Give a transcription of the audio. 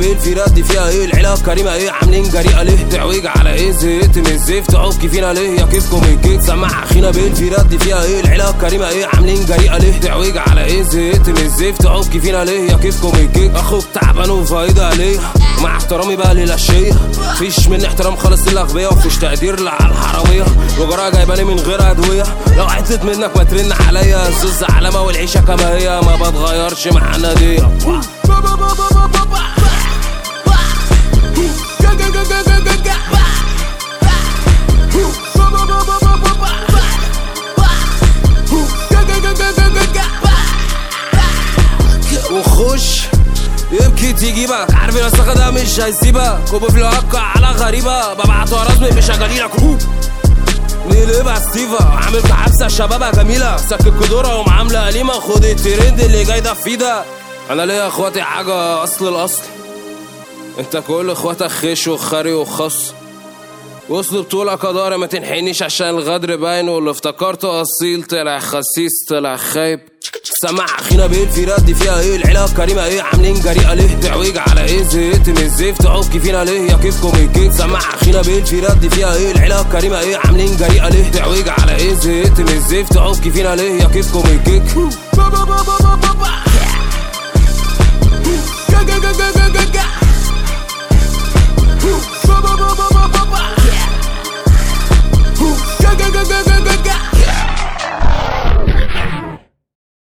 ايه الفيرات دي فيها ايه العيله الكريمه ايه عاملين جريئه ليه تعويج على ايه زهقت من الزفت عوكي فينا ليه يا كيفكم الكيك سمع اخينا بايه الفيرات دي فيها ايه العيله الكريمه ايه عاملين جريئه ليه تعويج على ايه زهقت من الزفت عوكي فينا ليه يا كيفكم الكيك اخوك تعبان وفايده عليه مع احترامي بقى للاشيه فيش من احترام خالص للاغبياء ومفيش تقدير على الحراميه وجراها جايباني من غير ادويه لو عطلت منك ما ترن عليا الزوز علامه والعيشه كما هي ما بتغيرش مع دي وخش يبكي تجيبك عارف الوسخة ده مش هيسيبك كوب في الواقع على غريبة ببعت ورا رسمي مش هجاليلك نقلبها ستيفا عامل كحبسة شبابها جميلة سكك كدورة ومعاملة قليمة خد الترند اللي جاي ده في ده أنا ليا إخواتي حاجة أصل الأصل أنت كل إخواتك خش وخري وخص وصلوا بطولة قدارة ما تنحنيش عشان الغدر باين واللي افتكرته أصيل طلع خسيس طلع خايب سمع اخينا بايه الفيرات دي فيها ايه العيله الكريمه ايه عاملين جريئه ليه تعويج على ايه زهقت من الزفت عوكي فينا ليه يا كيفكم الكيك سمع اخينا بايه الفيرات دي فيها ايه العيله الكريمه ايه عاملين جريئه ليه تعويج على ايه زهقت من الزفت عوكي فينا ليه يا كيفكم الكيك Ga ga ga ga ga ga ga